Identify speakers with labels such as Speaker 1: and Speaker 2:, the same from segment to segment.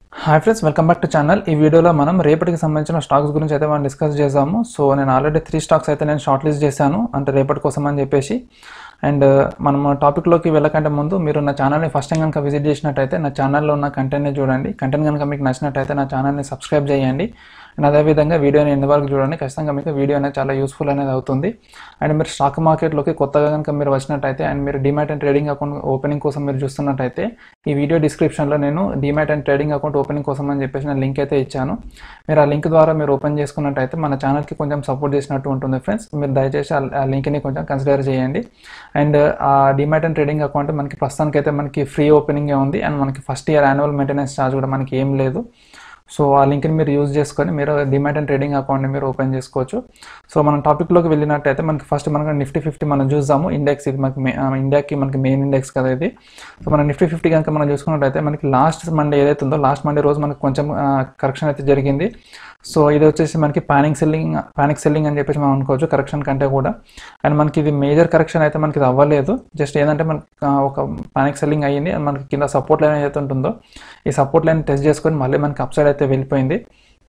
Speaker 1: hi friends welcome back to channel ఈ వీడియోలో మనం రేపటికి సంబంధించిన స్టాక్స్ గురించి అయితే మనం డిస్కస్ చేసాము సో నేను ఆల్రెడీ త్రీ స్టాక్స్ అయితే నేను షార్ట్ లిస్ట్ చేశాను అంటే రేపటి కోసం అని చెప్పేసి అండ్ మనం టాపిక్లోకి వెళ్ళకంటే ముందు మీరు నా ఛానల్ని ఫస్ట్ టైం కనుక విజిట్ చేసినట్టయితే నా ఛానల్లో ఉన్న కంటెంట్ని చూడండి కంటెంట్ కనుక మీకు నచ్చినట్టయితే నా ఛానల్ని సబ్స్క్రైబ్ చేయండి అండ్ అదేవిధంగా వీడియోని ఎండ్ వరకు చూడండి ఖచ్చితంగా మీకు వీడియో అనేది చాలా యూస్ఫుల్ అనేది అవుతుంది అండ్ మీరు స్టాక్ మార్కెట్లోకి కొత్తగా కనుక మీరు వచ్చినట్టయితే అండ్ మీరు demat and trading account opening కోసం మీరు చూస్తున్నట్టయితే ఈ వీడియో డిస్క్రిప్షన్లో నేను demat and trading account opening కోసం అని చెప్పేసి నేను లింక్ అయితే ఇచ్చాను మీరు ఆ లింక్ ద్వారా మీరు ఓపెన్ చేసుకున్నట్టయితే మన ఛానల్కి కొంచెం సపోర్ట్ చేసినట్టు ఉంటుంది ఫ్రెండ్స్ మీరు దయచేసి ఆ- ఆ లింక్ని కొంచెం కన్సిడర్ చేయండి అండ్ ఆ డిమాట్ అండ్ ట్రేడింగ్ అకౌంట్ మనకి ప్రస్తుతానికి అయితే మనకి ఫ్రీ ఓపెనింగ్ ఉంది అండ్ మనకి first year annual maintenance charge కూడా మనకి ఏం లేదు సో ఆ లింక్ని మీరు యూజ్ చేసుకొని మీరు డిమాట్ అండ్ ట్రేడింగ్ అకౌంట్ని మీరు ఓపెన్ చేసుకోవచ్చు సో మనం టాపిక్లోకి వెళ్ళినట్టయితే మనకి ఫస్ట్ మనకు నిఫ్టీ ఫిఫ్టీ మనం చూద్దాము ఇండెక్స్ ఇది మనకి మే- ఆ, ఇండియాకి మనకి మెయిన్ ఇండెక్స్ కదా ఇది సో మన నిఫ్టీ ఫిఫ్టీ కనుక మనం చూసుకున్నట్టయితే మనకి లాస్ట్ మండే ఏదైతే ఉందో లాస్ట్ మండే రోజు మనకి కొంచెం కరెక్షన్ అయితే జరిగింది సో ఇది వచ్చేసి మనకి పానిక్ సెల్లింగ్ పానిక్ సెల్లింగ్ అని చెప్పేసి మనం అనుకోవచ్చు కరెక్షన్ కంటే కూడా అండ్ మనకి ఇది మేజర్ కరెక్షన్ అయితే మనకి ఇది అవ్వలేదు జస్ట్ ఏంటంటే మనకి ఆ, ఒక పానిక్ సెల్లింగ్ అయ్యింది అండ్ మనకి కింద సపోర్ట్ లైన్ ఏదైతే ఉంటుందో ఈ సపోర్ట్ లైన్ టెస్ట్ చేసుకొని మళ్ళీ మనకి అప్ సైడ్ అయితే వెళ్ళిపోయింది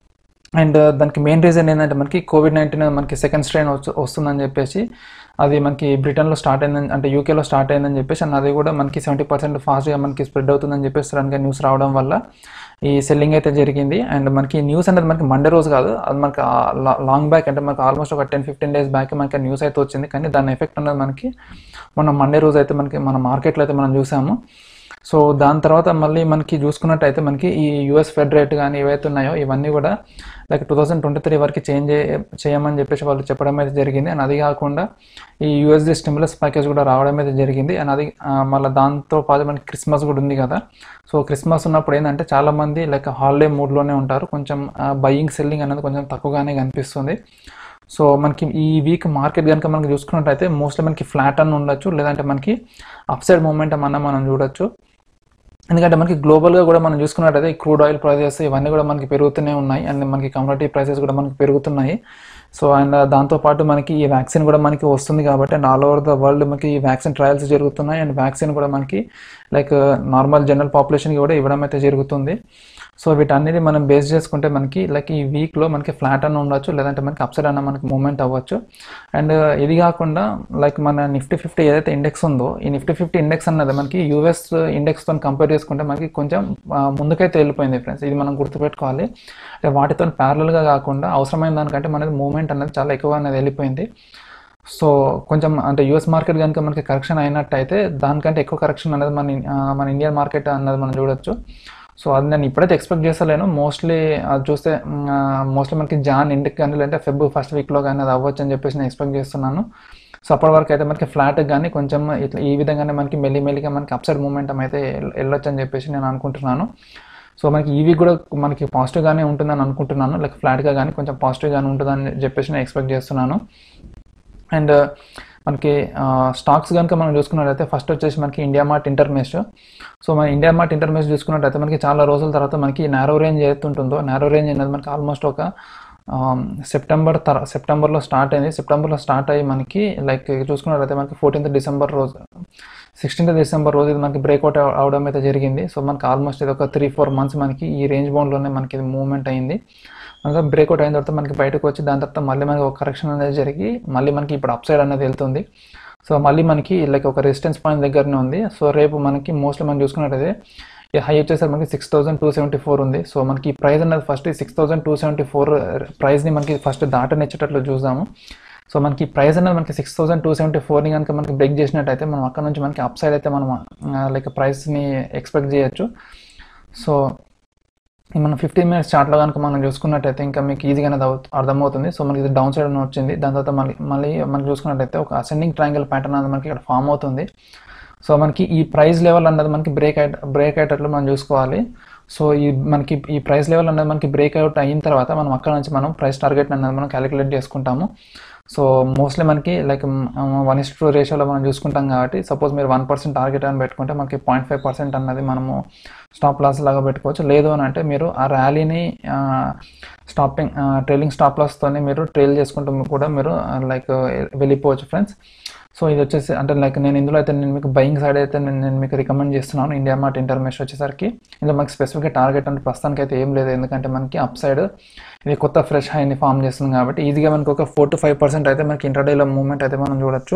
Speaker 1: అండ్ దానికి మెయిన్ రీజన్ ఏంటంటే మనకి కోవిడ్ నైన్టీన్ మనకి సెకండ్ స్ట్రెయిన్ వస్తుందని చెప్పేసి అది మనకి బ్రిటన్లో స్టార్ట్ అయిందని అంటే యూకేలో స్టార్ట్ అయిందని చెప్పేసి అండ్ అది కూడా మనకి సెవెంటీ పర్సెంట్ ఫాస్ట్గా మనకి స్ప్రెడ్ అవుతుందని చెప్పేసి సడన్గా న్యూస్ రావడం వల్ల ఈ సెల్లింగ్ అయితే జరిగింది అండ్ మనకి న్యూస్ అనేది మనకి మండే రోజు కాదు అది మనకి లాంగ్ బ్యాక్ అంటే మనకి ఆల్మోస్ట్ ఒక టెన్ ఫిఫ్టీన్ డేస్ బ్యాక్ మనకి న్యూస్ అయితే వచ్చింది కానీ దాని ఎఫెక్ట్ అనేది మనకి మొన్న మండే రోజు అయితే మనకి మన మార్కెట్లో అయితే మనం చూసాము సో దాని తర్వాత మళ్ళీ మనకి చూసుకున్నట్టయితే మనకి ఈ యూఎస్ ఫెడ్ రేట్ కానీ ఏవైతే ఉన్నాయో ఇవన్నీ కూడా like two thousand twenty three వరకు చేంజ్ చేయమని చెప్పేసి వాళ్ళు చెప్పడం అయితే జరిగింది అండ్ అది కాకుండా ఈ యూఎస్డి స్టిమ్యులస్ ప్యాకేజ్ కూడా రావడం అయితే జరిగింది అండ్ అది ఆ, మళ్ళీ దాంతో పాటు మనకి క్రిస్మస్ కూడా ఉంది కదా సో క్రిస్మస్ ఉన్నప్పుడు ఏంటంటే చాలామంది లైక్ హాలిడే మూడ్లోనే ఉంటారు కొంచెం బయింగ్ సెల్లింగ్ అనేది కొంచెం తక్కువగానే కనిపిస్తుంది సో మనకి ఈ వీక్ మార్కెట్ కనుక మనకి చూసుకున్నట్టయితే మోస్ట్లీ మనకి ఫ్లాట్ అని ఉండొచ్చు లేదంటే మనకి అప్ సైడ్ మూమెంటం అన్న మనం చూడొచ్చు ఎందుకంటే మనకి గ్లోబల్గా కూడా మనం చూసుకున్నట్టయితే ఈ క్రూడ్ ఆయిల్ ప్రైజెస్ ఇవన్నీ కూడా మనకి పెరుగుతూనే ఉన్నాయి అండ్ మనకి కమ్యూనిటీ ప్రైసెస్ కూడా మనకి పెరుగుతున్నాయి సో అండ్ దాంతోపాటు మనకి ఈ వ్యాక్సిన్ కూడా మనకి వస్తుంది కాబట్టి and all over the world మనకి ఈ వ్యాక్సిన్ ట్రయల్స్ జరుగుతున్నాయి అండ్ వ్యాక్సిన్ కూడా మనకి లైక్ నార్మల్ జనరల్ పాపులేషన్కి కూడా ఇవ్వడం అయితే జరుగుతుంది సో వీటన్నిటి మనం బేస్ చేసుకుంటే మనకి లైక్ ఈ వీక్లో మనకి ఫ్లాట్ అన్న ఉండొచ్చు లేదంటే మనకి అప్సైడ్ అన్న మనకి మూమెంట్ అవ్వచ్చు అండ్ ఇది కాకుండా లైక్ మన నిఫ్టీ ఫిఫ్టీ ఏదైతే ఇండెక్స్ ఉందో ఈ నిఫ్టీ ఫిఫ్టీ ఇండెక్స్ అన్నది మనకి యూఎస్ ఇండెక్స్తో కంపేర్ చేసుకుంటే మనకి కొంచెం ఆ, ముందుకైతే వెళ్ళిపోయింది ఫ్రెండ్స్ ఇది మనం గుర్తుపెట్టుకోవాలి అంటే వాటితో ప్యారలల్గా కాకుండా అవసరమైన దానికంటే మనది మూమెంట్ అనేది చాలా ఎక్కువ అనేది వెళ్ళిపోయింది సో కొంచెం అంటే యూఎస్ మార్కెట్ కనుక మనకి కరెక్షన్ అయినట్టయితే దానికంటే ఎక్కువ కరెక్షన్ అనేది మన ఇన్- ఆ, మన ఇండియన్ మార్కెట్ అన్నది మనం చూడొచ్చు సో అది నేను ఇప్పుడైతే ఎక్స్పెక్ట్ చేస్తలేను మోస్ట్లీ అది చూస్తే మోస్ట్లీ మనకి జాన్ ఎండ్కి కానీ లేదంటే ఫెబ్ ఫస్ట్ వీక్లో కానీ అది అవ్వచ్చు అని చెప్పేసి నేను ఎక్స్పెక్ట్ చేస్తున్నాను సో అప్పటి వరకు అయితే మనకి ఫ్లాట్ కానీ కొంచెం ఇట్లా ఈ విధంగానే మనకి మెల్లి మెల్లిగా మనకి అప్సైడ్ మూమెంటం అయితే వెళ్- వెళ్ళొచ్చు అని చెప్పేసి నేను అనుకుంటున్నాను సో మనకి ఈ వీక్ కూడా మనకి పాజిటివ్గానే ఉంటుందని అనుకుంటున్నాను లైక్ ఫ్లాట్గా కానీ కొంచెం పాజిటివ్గానే ఉంటుందని చెప్పేసి నేను ఎక్స్పెక్ట్ చేస్తున్నాను అండ్ మనకి స్టాక్స్ కనుక మనం చూసుకున్నట్టయితే ఫస్ట్ వచ్చేసి మనకి ఇండియా మార్ట్ ఇంటర్మేష్ సో మన ఇండియా మార్ట్ ఇంటర్మేష్ చూసుకున్నట్టయితే మనకి చాలా రోజుల తర్వాత మనకి నారో రేంజ్ ఏదైతే ఉంటుందో నారో రేంజ్ అనేది మనకి ఆల్మోస్ట్ ఒక ఆమ్, సెప్టెంబర్ తర సెప్టెంబర్లో స్టార్ట్ అయింది సెప్టెంబర్లో స్టార్ట్ అయ్యి మనకి లైక్ చూసుకున్నట్టయితే మనకి ఫోర్టీన్త్ డిసెంబర్ రోజు సిక్స్టీన్త్ డిసెంబర్ రోజు ఇది మనకి బ్రేక్అవుట్ అవడం అయితే జరిగింది సో మనకి ఆల్మోస్ట్ ఇది ఒక త్రీ ఫోర్ మంత్స్ మనకి ఈ రేంజ్ బౌండ్లోనే మనకి ఇది మూవ్మెంట్ అయింది మనకి బ్రేక్అవుట్ అయిన తర్వాత మనకి బయటకు వచ్చి దాని తర్వాత మళ్ళీ మనకి ఒక కరెక్షన్ అనేది జరిగి మళ్ళీ మనకి ఇప్పుడు అప్ సైడ్ అనేది వెళ్తుంది సో మళ్ళీ మనకి లైక్ ఒక రెసిస్టెన్స్ పాయింట్ దగ్గరనే ఉంది సో రేపు మనకి మోస్ట్లీ మనం చూసుకున్నట్టయితే ఈ హై వచ్చేసరికి మనకి six thousand two seventy four ఉంది సో మనకి ఈ ప్రైస్ అనేది first six thousand two seventy four ప్రైస్ని మనకి ఫస్ట్ దాటనిచ్చేటట్లు చూద్దాము సో మనకి ప్రైస్ అనేది మనకి సిక్స్ థౌసండ్ టూ సెవెంటీ ఫోర్ని కనుక మనకి బ్రేక్ చేసినట్టయితే మనం అక్కడ నుంచి మనకి అప్ సైడ్ అయితే మనం లైక్ ప్రైస్ని ఎక్స్పెక్ట్ చేయొచ్చు సో ఈ మనం ఫిఫ్టీన్ మినిట్స్ చార్ట్లో కనుక మనం చూసుకున్నట్టయితే ఇంకా మీకు ఈజీగానే అర్థం- అర్థమవుతుంది సో మనకి ఇది డౌన్ సైడ్ అని వచ్చింది దాని తర్వాత మళ్ళీ మళ్ళీ మనం చూసుకున్నట్టయితే ఒక అసెండింగ్ ట్రయాంగిల్ ప్యాటర్న్ అనేది మనకి ఇక్కడ ఫామ్ అవుతుంది సో మనకి ఈ ప్రైస్ లెవెల్ అన్నది మనకి బ్రేక్ అయ్యే బ్రేక్ అయ్యేటట్లు మనం చూసుకోవాలి సో ఈ మనకి ఈ ప్రైస్ లెవెల్ అనేది మనకి బ్రేక్ అవుట్ అయిన తర్వాత మనం అక్కడ నుంచి మనం ప్రైస్ టార్గెట్ అనేది మనం క్యాలిక్యులేట్ చేసుకుంటాము సో మోస్ట్లీ మనకి లైక్ వన్ ఇస్ టూ రేషియోలో మనం చూసుకుంటాం కాబట్టి సపోజ్ మీరు వన్ పర్సెంట్ టార్గెట్ అని పెట్టుకుంటే మనకి పాయింట్ ఫైవ్ పర్సెంట్ అన్నది మనము స్టాప్ లాస్ లాగా పెట్టుకోవచ్చు లేదు అని అంటే మీరు ఆ ర్యాలీని స్టాపింగ్ ట్రైలింగ్ స్టాప్ లాస్తోనే మీరు ట్రైల్ చేసుకుంటూ కూడా మీరు లైక్ వెళ్ళిపోవచ్చు ఫ్రెండ్స్ సో ఇది వచ్చేసి అంటే లైక్ నేను ఇందులో అయితే నేను మీకు బయింగ్ సైడ్ అయితే నేను నేను మీకు రికమెండ్ చేస్తున్నాను ఇండియా మార్ట్ ఇంటర్మేష్ వచ్చేసరికి ఇందులో మనకి స్పెసిఫిక్గా టార్గెట్ అంటే ప్రస్తుతానికి అయితే ఏం లేదు ఎందుకంటే మనకి అప్ సైడ్ ఇది కొత్త ఫ్రెష్ హైని ఫామ్ చేస్తుంది కాబట్టి ఈజీగా మనకి ఒక ఫోర్ టు ఫైవ్ పర్సెంట్ అయితే మనకి ఇంటర్డేలో మూవ్మెంట్ అయితే మనం చూడొచ్చు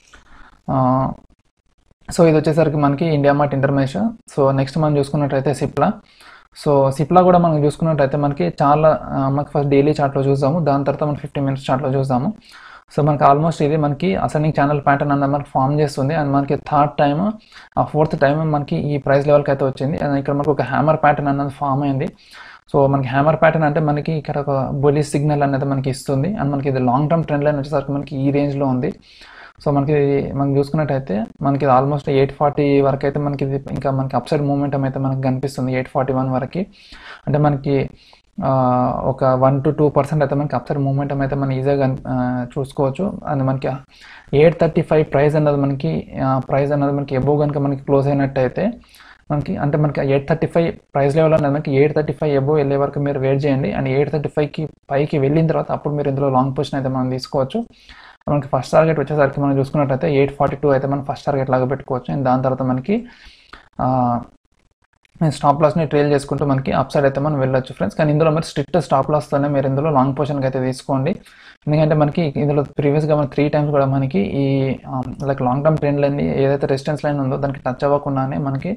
Speaker 1: సో ఇది వచ్చేసరికి మనకి India Mart Intermesh so next మనం చూసుకున్నట్టయితే సిప్లా సో సిప్లా కూడా మనం చూసుకున్నట్టయితే మనకి చాలా ఆ, మనకి ఫస్ట్ డైలీ చార్ట్లో చూద్దాము దాని తర్వాత మనం ఫిఫ్టీ మినిట్స్ చార్ట్లో చూద్దాము సో మనకి ఆల్మోస్ట్ ఇది మనకి అసెండింగ్ ఛానల్ ప్యాటర్న్ అన్నది మనకి ఫామ్ చేస్తుంది అండ్ మనకి థర్డ్ టైం ఆ ఫోర్త్ టైం మనకి ఈ ప్రైస్ లెవెల్కి అయితే వచ్చింది అండ్ ఇక్కడ మనకి ఒక హ్యామర్ ప్యాటర్న్ అన్నది ఫామ్ అయింది సో మనకి హ్యామర్ ప్యాటర్న్ అంటే మనకి ఇక్కడ ఒక బొలీ సిగ్నల్ అనేది మనకి ఇస్తుంది అండ్ మనకి ఇది లాంగ్ టర్మ్ ట్రెండ్ లైన్ వచ్చేసరికి మనకి ఈ రేంజ్లో ఉంది సో మనకి మనం చూసుకున్నట్టయితే మనకి ఆల్మోస్ట్ ఎయిట్ ఫార్టీ వరకు అయితే మనకి ఇది ఇంకా మనకి అప్సైడ్ మూమెంటం అయితే మనకి కనిపిస్తుంది ఎయిట్ ఫార్టీ వన్ వరకు అంటే మనకి ఆ, ఒక వన్ టు టూ పర్సెంట్ అయితే మనకి అప్సైడ్ మూమెంటం అయితే మనం ఈజీగా కన్- ఆ, చూసుకోవచ్చు అండ్ మనకి ఎయిట్ థర్టీ ఫైవ్ ప్రైస్ అన్నది మనకి ప్రైస్ అన్నది మనకి ఎబో కనుక మనకి క్లోజ్ అయినట్టయితే మనకి అంటే మనకి eight thirty five price level అనేది మనకి ఎయిట్ థర్టీ ఫైవ్ ఎబో వెళ్ళే వరకు మీరు వెయిట్ చేయండి అండ్ ఎయిట్ థర్టీ ఫైవ్కి పైకి వెళ్ళిన తర్వాత అప్పుడు మీరు ఇందులో లాంగ్ పొజిషన్ అయితే మనం తీసుకోవచ్చు మనకి ఫస్ట్ టార్గెట్ వచ్చేసరికి మనం చూసుకున్నట్టయితే ఎయిట్ ఫార్టీ టూ అయితే మనం ఫస్ట్ టార్గెట్ లాగా పెట్టుకోవచ్చు అండ్ దాని తర్వాత మనకి స్టాప్ లాస్ని ట్రైల్ చేసుకుంటూ మనకి అప్ సైడ్ అయితే మనం వెళ్ళొచ్చు ఫ్రెండ్స్ కానీ ఇందులో మరి స్ట్రిక్ట్ స్టాప్ లాస్తోనే మీరు ఇందులో లాంగ్ పొజిషన్కి అయితే తీసుకోండి ఎందుకంటే మనకి ఇందులో ప్రీవియస్గా మన త్రీ టైమ్స్ కూడా మనకి ఈ like long term trend line ఏదైతే రెసిస్టెన్స్ లైన్ ఉందో దానికి టచ్ అవ్వకుండానే మనకి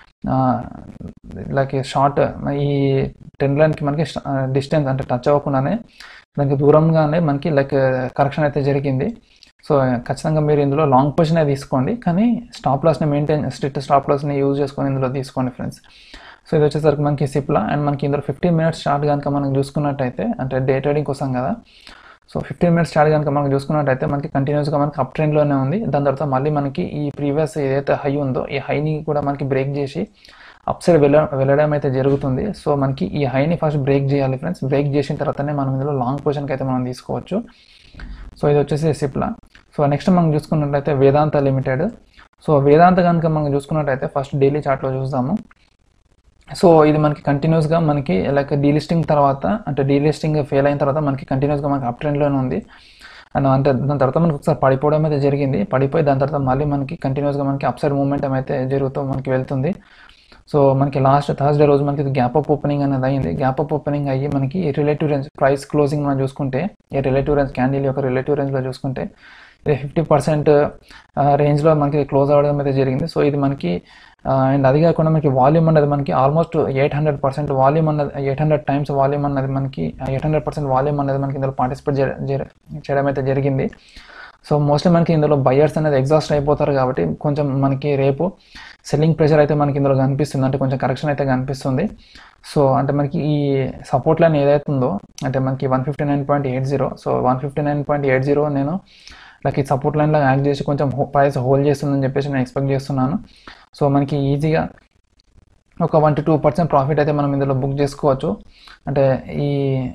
Speaker 1: లైక్ షార్ట్ ఈ ట్రెండ్ లైన్కి మనకి డిస్టెన్స్ అంటే టచ్ అవ్వకుండానే దానికి దూరంగానే మనకి లైక్ కరెక్షన్ అయితే జరిగింది సో ఖచ్చితంగా మీరు ఇందులో లాంగ్ పొజిషన్ తీసుకోండి కానీ స్టాప్ లాస్ని మెయింటైన్ స్ట్రిక్ట్ స్టాప్ లాస్ని యూజ్ చేసుకొని ఇందులో తీసుకోండి ఫ్రెండ్స్ సో ఇది వచ్చేసరికి మనకి సిప్లా అండ్ మనకి ఇందులో ఫిఫ్టీన్ మినిట్స్ చార్ట్ కనుక మనం చూసుకున్నట్టయితే అంటే డే ట్రేడింగ్ కోసం కదా సో ఫిఫ్టీన్ మినిట్స్ చార్ట్ కనుక మనం చూసుకున్నట్టయితే మనకి కంటిన్యూస్గా మనకి అప్ ట్రెండ్లోనే ఉంది దాని తర్వాత మళ్ళీ మనకి ఈ ప్రీవియస్ ఏదైతే హై ఉందో ఈ హైని కూడా మనకి బ్రేక్ చేసి అప్ సైడ్ వెళ్ళ వెళ్ళడం అయితే జరుగుతుంది సో మనకి ఈ హైని ఫస్ట్ బ్రేక్ చేయాలి ఫ్రెండ్స్ బ్రేక్ చేసిన తర్వాతనే మనం ఇందులో లాంగ్ పొజిషన్కి అయితే మనం తీసుకోవచ్చు సో ఇది వచ్చేసి సిప్లా సో నెక్స్ట్ మనం చూసుకున్నట్లయితే వేదాంత లిమిటెడ్ సో వేదాంత కనుక మనం చూసుకున్నట్టయితే ఫస్ట్ డైలీ చార్ట్లో చూద్దాము సో ఇది మనకి కంటిన్యూస్గా మనకి లైక్ డీలిస్టింగ్ తర్వాత అంటే డీలిస్టింగ్ ఫెయిల్ అయిన తర్వాత మనకి కంటిన్యూస్గా మనకి అప్ ట్రెండ్లోనే ఉంది అండ్ అంటే దాని తర్వాత మనకి ఒకసారి పడిపోవడం అయితే జరిగింది పడిపోయి దాని తర్వాత మళ్ళీ మనకి కంటిన్యూస్గా మనకి అప్ సైడ్ మూమెంటం అయితే జరుగుతూ మనకి వెళ్తుంది సో మనకి లాస్ట్ థర్స్డే రోజు మనకి గ్యాప్ అప్ ఓపెనింగ్ అనేది అయింది గ్యాప్ అప్ ఓపెనింగ్ అయ్యి మనకి రిలేటివ్ రేంజ్ ప్రైస్ క్లోజింగ్ మనం చూసుకుంటే ఈ రిలేటివ్ రేంజ్ క్యాండిల్ యొక్క రిలేటివ్ రేంజ్లో చూసుకుంటే ఇది ఫిఫ్టీ పర్సెంట్ రేంజ్లో మనకి క్లోజ్ అవ్వడం అయితే జరిగింది సో ఇది మనకి అండ్ అది కాకుండా మనకి వాల్యూమ్ అన్నది మనకి almost eight hundred percent volume అన్నది ఎయిట్ హండ్రెడ్ టైమ్స్ వాల్యూమ్ అన్నది మనకి ఎయిట్ హండ్రెడ్ పర్సెంట్ వాల్యూమ్ అనేది మనకి ఇందులో పార్టిసిపేట్ చేయడం అయితే జరిగింది సో మోస్ట్లీ మనకి ఇందులో బయర్స్ అనేది ఎగ్జాస్ట్ అయిపోతారు కాబట్టి కొంచెం మనకి రేపు సెల్లింగ్ ప్రెషర్ అయితే మనకి ఇందులో కనిపిస్తుంది అంటే కొంచెం కరెక్షన్ అయితే కనిపిస్తుంది సో అంటే మనకి ఈ సపోర్ట్ లైన్ ఏదైతే ఉందో అంటే మనకి one fifty nine point eight zero so one fifty nine point eight zero నేను లైక్ ఈ సపోర్ట్ లైన్లో యాక్ట్ చేసి కొంచెం ప్రైస్ హోల్డ్ చేస్తుందని చెప్పేసి నేను ఎక్స్పెక్ట్ చేస్తున్నాను సో మనకి ఈజీగా ఒక one to two percent profit అయితే మనం ఇందులో బుక్ చేసుకోవచ్చు అంటే ఈ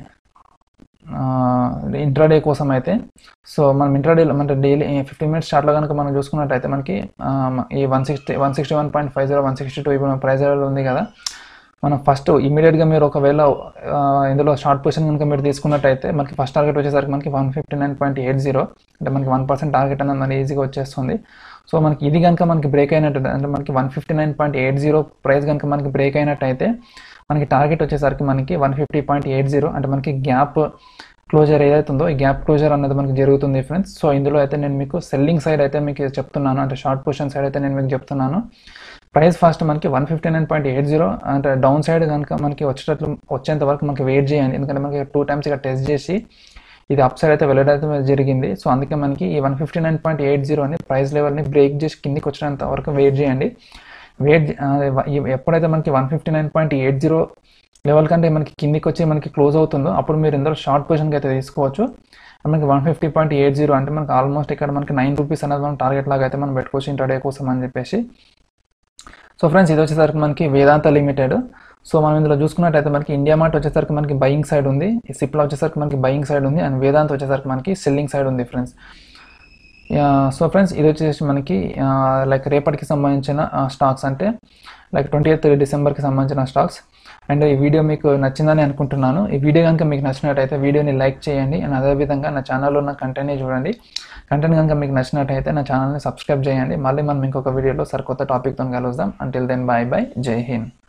Speaker 1: ఇంట్రాడే కోసం అయితే సో మనం ఇంట్రాడేలో అంటే డైలీ ఫిఫ్టీ మినిట్స్ చార్ట్లో కనుక మనం చూసుకున్నట్టయితే మనకి ఆ, ఈ one sixty one sixty one point five zero one sixty two ఇప్పుడు ప్రైస్ ఉంది కదా మనం ఫస్ట్ ఇమీడియట్గా మీరు ఒకవేళ ఆ, ఇందులో షార్ట్ పొజిషన్ కనుక మీరు తీసుకున్నట్టయితే మనకి ఫస్ట్ టార్గెట్ వచ్చేసరికి మనకి one fifty nine point eight zero అంటే మనకి వన్ పర్సెంట్ టార్గెట్ అనేది మనకి ఈజీగా వచ్చేస్తుంది సో మనకి ఇది కనుక మనకి బ్రేక్ అయినట్టు అంటే మనకి one fifty nine point eight zero price కనుక మనకి బ్రేక్ అయినట్టయితే మనకి టార్గెట్ వచ్చేసరికి మనకి one fifty point eight zero అంటే మనకి గ్యాప్ క్లోజర్ ఏదైతే ఉందో ఈ గ్యాప్ క్లోజర్ అనేది మనకి జరుగుతుంది ఫ్రెండ్స్ సో ఇందులో అయితే నేను మీకు సెల్లింగ్ సైడ్ అయితే మీకు చెప్తున్నాను అంటే షార్ట్ పొజిషన్ సైడ్ అయితే నేను మీకు చెప్తున్నాను ప్రైస్ ఫస్ట్ మనకి one fifty nine point eight zero అంటే డౌన్ సైడ్ కనుక మనకి వచ్చేటట్లు వచ్చేంత వరకు మనకి వెయిట్ చేయండి ఎందుకంటే మనకి టూ టైమ్స్ ఇక్కడ టెస్ట్ చేసి ఇది అప్ సైడ్ అయితే వెళ్ళడం జరిగింది సో అందుకే మనకి ఈ one fifty nine point eight zero అని ప్రైస్ లెవెల్ని బ్రేక్ చేసి కిందికి వచ్చినంత వరకు వెయిట్ చేయండి వెయిట్ ఎప్పుడైతే మనకి one fifty nine point eight zero level కంటే మనకి కిందికి వచ్చి మనకి క్లోజ్ అవుతుందో అప్పుడు మీరు ఇందులో షార్ట్ పొజిషన్కి అయితే తీసుకోవచ్చు మనకి one fifty point eight zero అంటే మనకి ఆల్మోస్ట్ ఇక్కడ మనకి నైన్ రూపీస్ అనేది మనం టార్గెట్ లాగా అయితే మనం పెట్టుకోవచ్చు ఇంటర్డే కోసం అని చెప్పేసి సో ఫ్రెండ్స్ ఇది వచ్చేసరికి మనకి వేదాంత లిమిటెడ్ సో మనం ఇందులో చూసుకున్నట్టయితే మనకి ఇండియా మార్ట్ వచ్చేసరికి మనకి బయింగ్ సైడ్ ఉంది ఈ సిప్లా వచ్చేసరికి మనకి బయింగ్ సైడ్ ఉంది అండ్ వేదాంత వచ్చేసరికి మనకి సెల్లింగ్ సైడ్ ఉంది ఫ్రెండ్స్ సో ఫ్రెండ్స్ ఇది వచ్చేసి మనకి లైక్ రేపటికి సంబంధించిన స్టాక్స్ అంటే లైక్ ట్వంటీ ఎయిత్ డిసెంబర్కి సంబంధించిన స్టాక్స్ అండ్ ఈ వీడియో మీకు నచ్చిందని అనుకుంటున్నాను ఈ వీడియో కనుక మీకు నచ్చినట్టయితే వీడియోని లైక్ చేయండి అండ్ అదేవిధంగా నా ఛానల్లో ఉన్న కంటెంట్ని చూడండి కంటెంట్ కనుక మీకు నచ్చినట్టయితే నా ఛానల్ని సబ్స్క్రైబ్ చేయండి మళ్ళీ మనం ఇంకొక వీడియోలో సరికొత్త టాపిక్తో కలుద్దాం అంటిల్ దెన్ బాయ్ బాయ్ జై హింద్